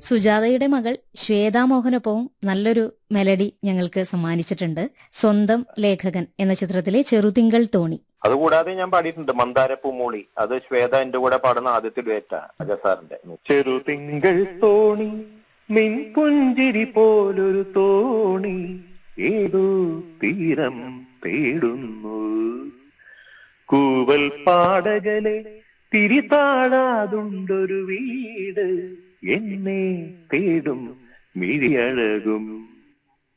സുജാതയുടെ മകൾ ശ്വേതാ മോഹനൊപ്പവും നല്ലൊരു മെലഡി ഞങ്ങൾക്ക് സമ്മാനിച്ചിട്ടുണ്ട് സ്വന്തം ലേഖകൻ എന്ന ചിത്രത്തിലെ ചെറുതിങ്കൾ തോണി അതുകൂടാതെ ഞാൻ പാടിയിട്ടുണ്ട് മന്ദാര പൂമൂളി അത് ശ്വേത എന്റെ കൂടെ പാടുന്ന ആദ്യത്തെ ഡുവേറ്റാ അജസാറിന്റെ ചെറുതിങ്കൾ തോണി നിൻ പുഞ്ചിരി പോലൊരു തോണി ഏതോ തീരം തേടുന്നു കൂവൽ പാടകലെ തിരിതാഴാതുണ്ടൊരു വീട് എന്നെ തേടും മിഴിയഴകും